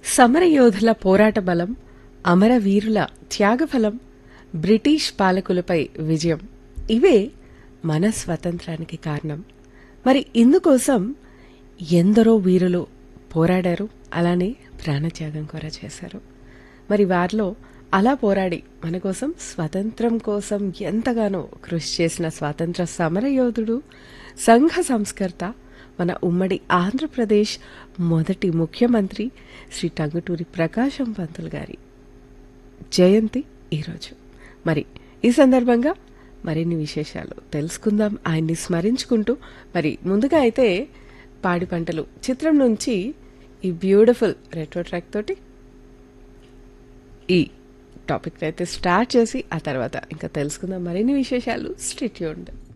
సమరయోధుల పోరాట బలం అమరవీరుల త్యాగఫలం బ్రిటిష్ పాలకులపై విజయం ఇవే మన స్వతంత్రానికి కారణం మరి ఇందుకోసం ఎందరో వీరులు పోరాడారు అలానే ప్రాణత్యాగం కూడా చేశారు మరి వారిలో అలా పోరాడి మన కోసం స్వతంత్రం కోసం ఎంతగానో కృషి చేసిన స్వాతంత్ర సమరయోధుడు సంఘ సంస్కర్త మన ఉమ్మడి ఆంధ్రప్రదేశ్ మొదటి ముఖ్యమంత్రి శ్రీ టంగుటూరి ప్రకాశం పంతులు గారి జయంతి ఈరోజు మరి ఈ సందర్భంగా మరిన్ని విశేషాలు తెలుసుకుందాం ఆయన్ని స్మరించుకుంటూ మరి ముందుగా అయితే పాడి పంటలు చిత్రం నుంచి ఈ బ్యూటిఫుల్ రెట్రో ట్రాక్ తోటి ఈ టాపిక్ అయితే స్టార్ట్ చేసి ఆ తర్వాత ఇంకా తెలుసుకుందాం మరిన్ని విశేషాలు స్ట్రిట్యూండ్